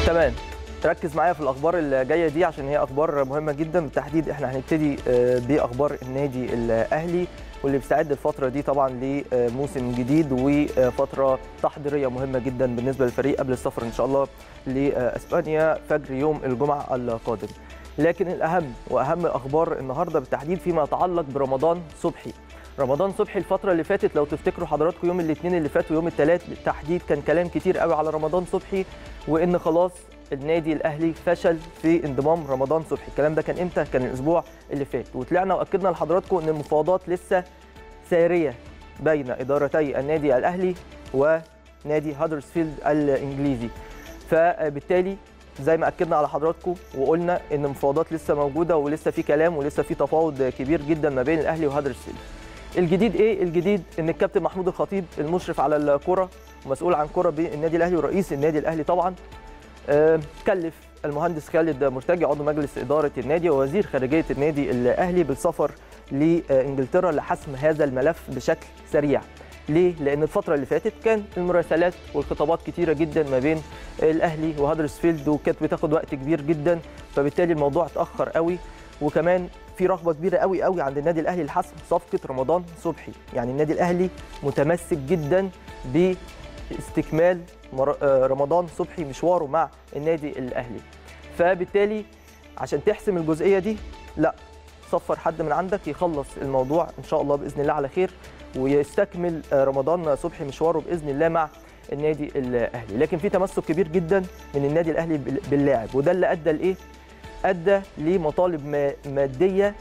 تمام ركز معايا في الاخبار اللي جايه دي عشان هي اخبار مهمه جدا بالتحديد احنا هنبتدي آه، باخبار النادي الاهلي واللي بيستعد الفتره دي طبعا لموسم جديد وفتره تحضيريه مهمه جدا بالنسبه للفريق قبل السفر ان شاء الله لاسبانيا فجر يوم الجمعه القادم لكن الاهم واهم اخبار النهارده بالتحديد فيما يتعلق برمضان صبحي رمضان صبحي الفترة اللي فاتت لو تفتكروا حضراتكم يوم الاثنين اللي فات ويوم الثلاث بالتحديد كان كلام كتير قوي على رمضان صبحي وان خلاص النادي الاهلي فشل في انضمام رمضان صبحي الكلام ده كان امتى كان الاسبوع اللي فات وطلعنا واكدنا لحضراتكم ان المفاوضات لسه ساريه بين ادارتي النادي الاهلي ونادي هادرسفيلد الانجليزي فبالتالي زي ما اكدنا على حضراتكم وقلنا ان المفاوضات لسه موجوده ولسه في كلام ولسه في تفاوض كبير جدا ما بين الاهلي وهادرسفيلد الجديد ايه الجديد ان الكابتن محمود الخطيب المشرف على الكره ومسؤول عن كره بالنادي الاهلي ورئيس النادي الاهلي طبعا آه، كلف المهندس خالد مرتجي عضو مجلس اداره النادي ووزير خارجيه النادي الاهلي بالسفر لانجلترا لحسم هذا الملف بشكل سريع ليه؟ لأن الفترة اللي فاتت كان المراسلات والخطابات كتيرة جدا ما بين الأهلي وهادرسفيلد وكانت بتاخد وقت كبير جدا فبالتالي الموضوع اتأخر قوي وكمان في رغبة كبيرة قوي قوي عند النادي الأهلي لحسم صفقة رمضان صبحي يعني النادي الأهلي متمسك جدا باستكمال مر- آه، رمضان صبحي مشواره مع النادي الأهلي فبالتالي عشان تحسم الجزئية دي لا صفر حد من عندك يخلص الموضوع ان شاء الله باذن الله على خير ويستكمل آه، رمضان صبحي مشواره باذن الله مع النادي الاهلي لكن في تمسك كبير جدا من النادي الاهلي بال- باللاعب وده اللي ادى لايه ادى لمطالب ما- ماديه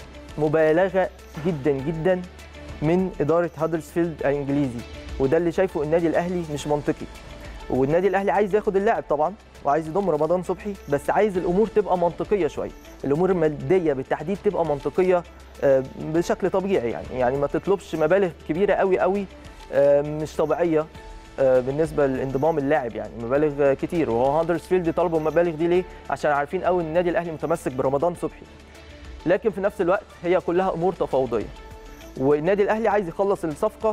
مبالغه جدا جدا من اداره هادرسفيلد الانجليزي وده اللي شايفه النادي الاهلي مش منطقي والنادي الاهلي عايز ياخد اللاعب طبعا وعايز يضم رمضان صبحي بس عايز الامور تبقى منطقيه شويه الامور الماديه بالتحديد تبقى منطقيه آه، بشكل طبيعي يعني يعني ما تطلبش مبالغ كبيره قوي قوي آه، مش طبيعيه آه، بالنسبه لانضمام اللاعب يعني مبالغ آه، كتير وهو هاندرسفيلد طلبوا المبالغ دي ليه عشان عارفين قوي ان النادي الاهلي متمسك برمضان صبحي لكن في نفس الوقت هي كلها امور تفاوضيه والنادي الاهلي عايز يخلص الصفقه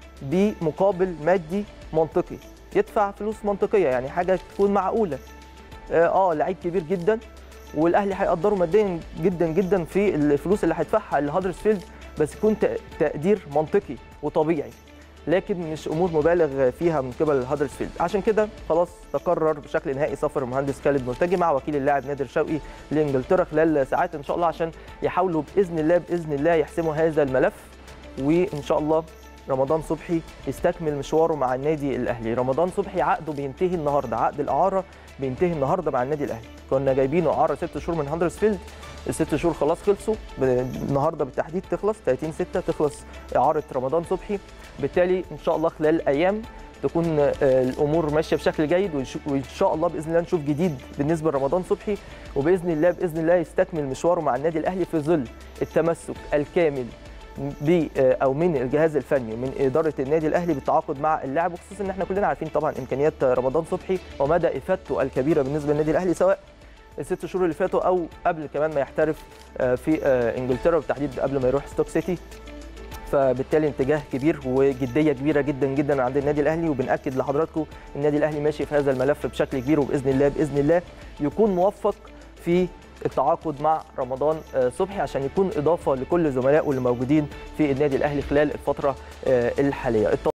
بمقابل مادي منطقي يدفع فلوس منطقيه يعني حاجه تكون معقوله اه آه، لعيب كبير جدا والاهلي هيقدره ماديا جدا جدا في الفلوس اللي هيدفعها لهادرسفيلد بس يكون تق- تقدير منطقي وطبيعي لكن مش امور مبالغ فيها من قبل هادرسفيلد عشان كده خلاص تقرر بشكل نهائي سفر المهندس خالد مرتجي مع وكيل اللاعب نادر شوقي لانجلترا خلال ساعات ان شاء الله عشان يحاولوا باذن الله باذن الله يحسموا هذا الملف وان شاء الله رمضان صبحي يستكمل مشواره مع النادي الاهلي رمضان صبحي عقده بينتهي النهارده عقد الاعاره بينتهي النهارده مع النادي الاهلي كنا جايبينه اعاره ست شهور من هاندرسفيلد الست شهور خلاص خلصوا ب- النهارده بالتحديد تخلص 30 6 تخلص اعاره رمضان صبحي بالتالي ان شاء الله خلال ايام تكون آه، الامور ماشيه بشكل جيد وإن شاء- وان شاء الله باذن الله نشوف جديد بالنسبه لرمضان صبحي وباذن الله باذن الله يستكمل مشواره مع النادي الاهلي في ظل التمسك الكامل ب او من الجهاز الفني من اداره النادي الاهلي بالتعاقد مع اللاعب وخصوصا ان احنا كلنا عارفين طبعا امكانيات رمضان صبحي ومدى افادته الكبيره بالنسبه للنادي الاهلي سواء الست شهور اللي فاتوا او قبل كمان ما يحترف آه، في آه، انجلترا بالتحديد قبل ما يروح ستوك سيتي فبالتالي اتجاه كبير وجديه كبيره جدا جدا عند النادي الاهلي وبناكد لحضراتكم النادي الاهلي ماشي في هذا الملف بشكل كبير وباذن الله باذن الله يكون موفق في التعاقد مع رمضان آه، صبحي عشان يكون اضافه لكل زملائه اللي موجودين في النادي الاهلي خلال الفتره آه، الحاليه